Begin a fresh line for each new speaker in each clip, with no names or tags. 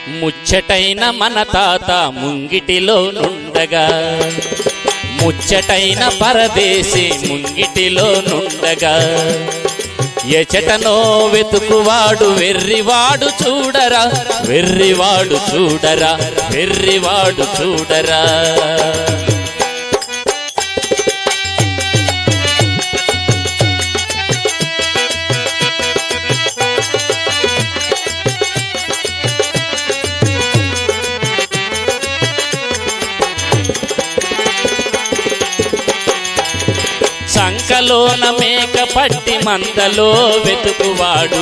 ముచ్చటైన మన తాత ముంగిటిలో నుండగా ముచ్చటైన పరదేశి ముంగిటిలో నుండగా ఎచటనో వెతుకువాడు వెర్రివాడు చూడరా వెర్రివాడు చూడరా వెర్రివాడు చూడరా సంకలోన మేక పట్టి మందలో వెతుకువాడు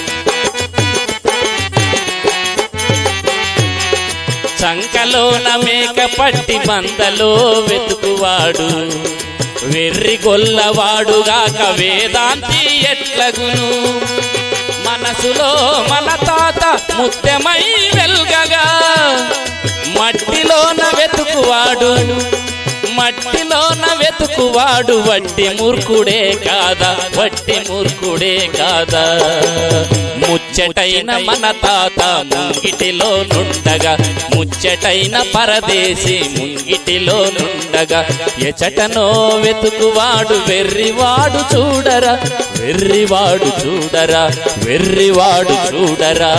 సంకలోన మేక పట్టి మందలో వెతుకువాడు వెర్రి గొల్లవాడుగాక వేదాంతి ఎట్లగును మనసులో మన తాత ముత్యమై వెల్గగా మట్టిలోన వెతుకువాడు మట్టిలోన వెతుకువాడు వట్టి మూర్ఖుడే కాదా వట్టి మూర్ఖుడే కాదా ముచ్చటైన మన తాత ముంగిటిలో నుండగా ముచ్చటైన పరదేశి ముంగిటిలో నుండగా ఎచటనో వెతుకువాడు వెర్రివాడు చూడరా వెర్రివాడు చూడరా వెర్రివాడు చూడరా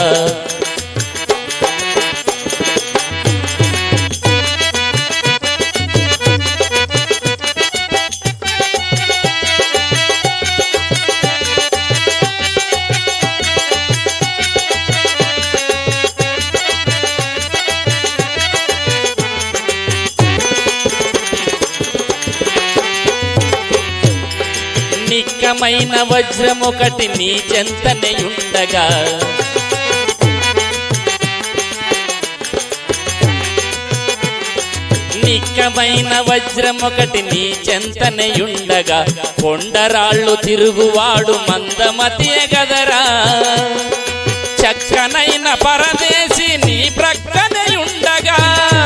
నిక్కమైన వజ్రమొకటి నీ చెంతనయుండగా నిక్కమైన వజ్రమొకటి నీ చెంతనయుండగా కొండరాళ్ళు తిరుగువాడు మందమతియ గదరా చక్కనైన పరదేశి నీ ప్రక్కనే ఉండగా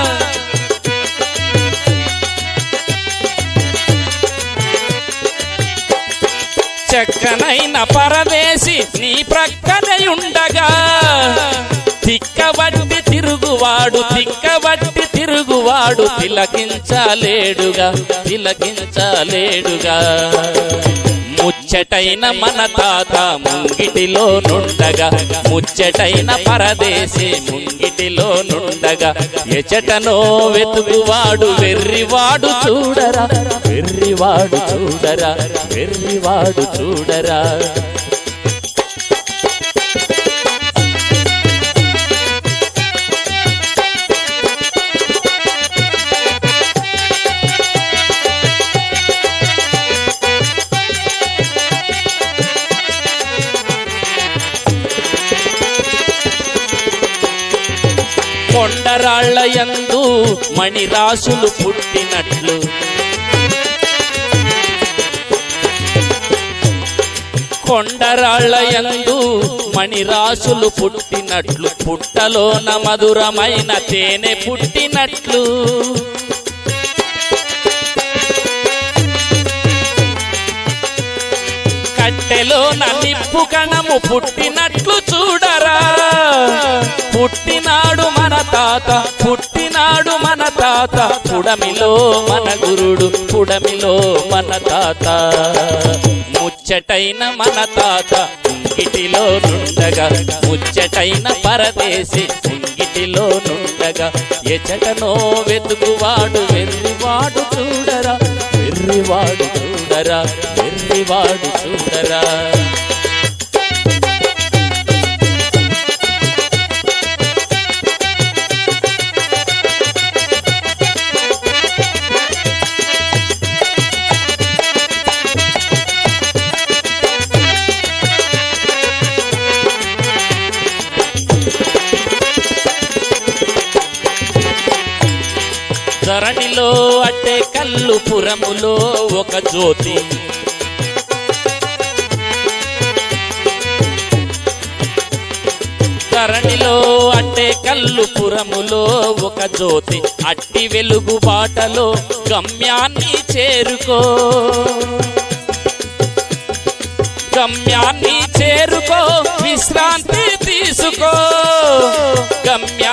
చక్కనైన పరదేశి నీ ప్రక్కనే ఉండగా తిక్కబట్టి తిరుగువాడు తిక్కబట్టి తిరుగువాడు తిలకించలేడుగా తిలకించలేడుగా ముచ్చటైన మన తాత ముంగిటిలో నుండగా ముచ్చటైన పరదేశి ముంగిటిలో నుండగా ఎచటనో వెతుకువాడు వెర్రివాడు చూడరా వెర్రివాడు చూడరా వెర్రివాడు చూడరా కొండరాళ్ళ యందు మణిరాసులు పుట్టినట్లు కొండరాళ్ళ యందు మణిరాసులు పుట్టినట్లు పుట్టలోన మధురమైన తేనె పుట్టినట్లు కట్టెలో నిప్పు కణము పుట్టినట్లు చూడరా పుట్టినాడు మన తాత పుట్టినాడు మన తాత పుడమిలో మన గురుడు పుడమిలో మన తాత ముచ్చటైన మన తాత ముంగిటిలో నుండగా ముచ్చటైన పరదేశి ముంగిటిలో నుండగా ఎచటనో వెతుకువాడు వెర్రివాడు చూడరా వెర్రివాడు చూడరా వెర్రివాడు చూడరా ధరణిలో అట్టే కల్లు పురములో ఒక జ్యోతి ధరణిలో అట్టే కల్లు పురములో ఒక జ్యోతి అట్టి వెలుగు బాటలో గమ్యాన్ని చేరుకో గమ్యాన్ని చేరుకో విశ్రాంతి తీసుకో గమ్యా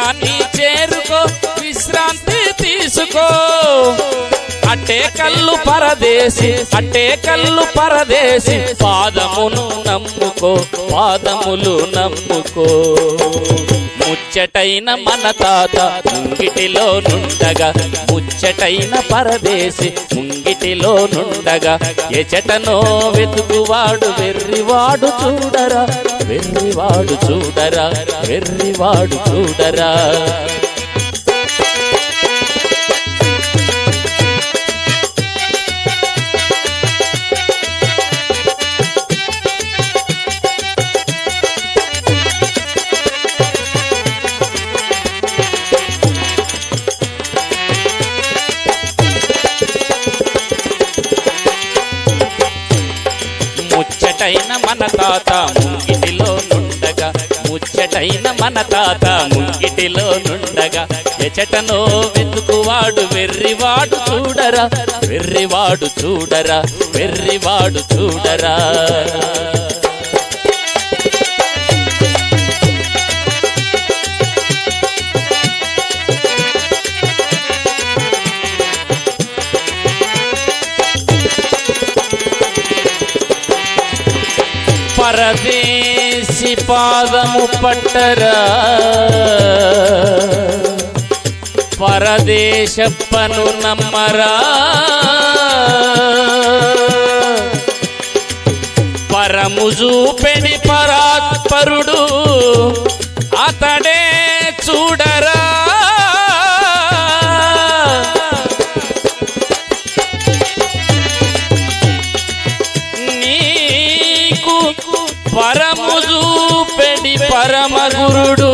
అట్టే కళ్ళు పరదేశి అట్టే కళ్ళు పరదేశి పాదమును నమ్ముకో పాదములు నమ్ముకో ముచ్చటైన మన తాత ముంగిటిలో నుండగా ముచ్చటైన పరదేశి ముంగిటిలో నుండగా ఎచటనో వెతుకువాడు వెర్రివాడు చూడరా వెర్రివాడు చూడరా వెర్రివాడు చూడరా ముచ్చటైన మన తాత ముంగిటిలో నుండగా ముచ్చటైన మన తాత ముంగిటిలో నుండగా ఎచటనో వెతుకువాడు వెర్రివాడు చూడరా వెర్రివాడు చూడరా వెర్రివాడు చూడరా పరదేశి పాదము పట్టరా పరదేశప్పను నమ్మరా పరము చూపెడి పరాత్పరుడు అతడే చూడరా నీకు పరము చూపెడి పరమ గురుడు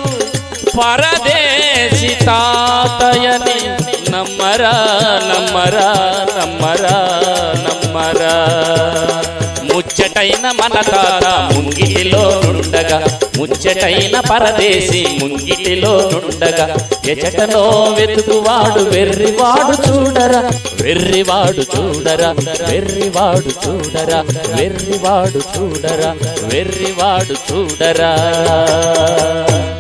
పరదేశి తాతయని నమ్మరా నమ్మరా నమ్మరా నమ్మరా ముచ్చటైన మన తాత ముంగిటిలో నుండగా ముచ్చటైన పరదేశి ముంగిటిలో నుండగా ఎచటనో వెతుకువాడు వెర్రివాడు చూడరా వెర్రివాడు చూడరా వెర్రివాడు చూడరా వెర్రివాడు చూడరా వెర్రివాడు చూడరా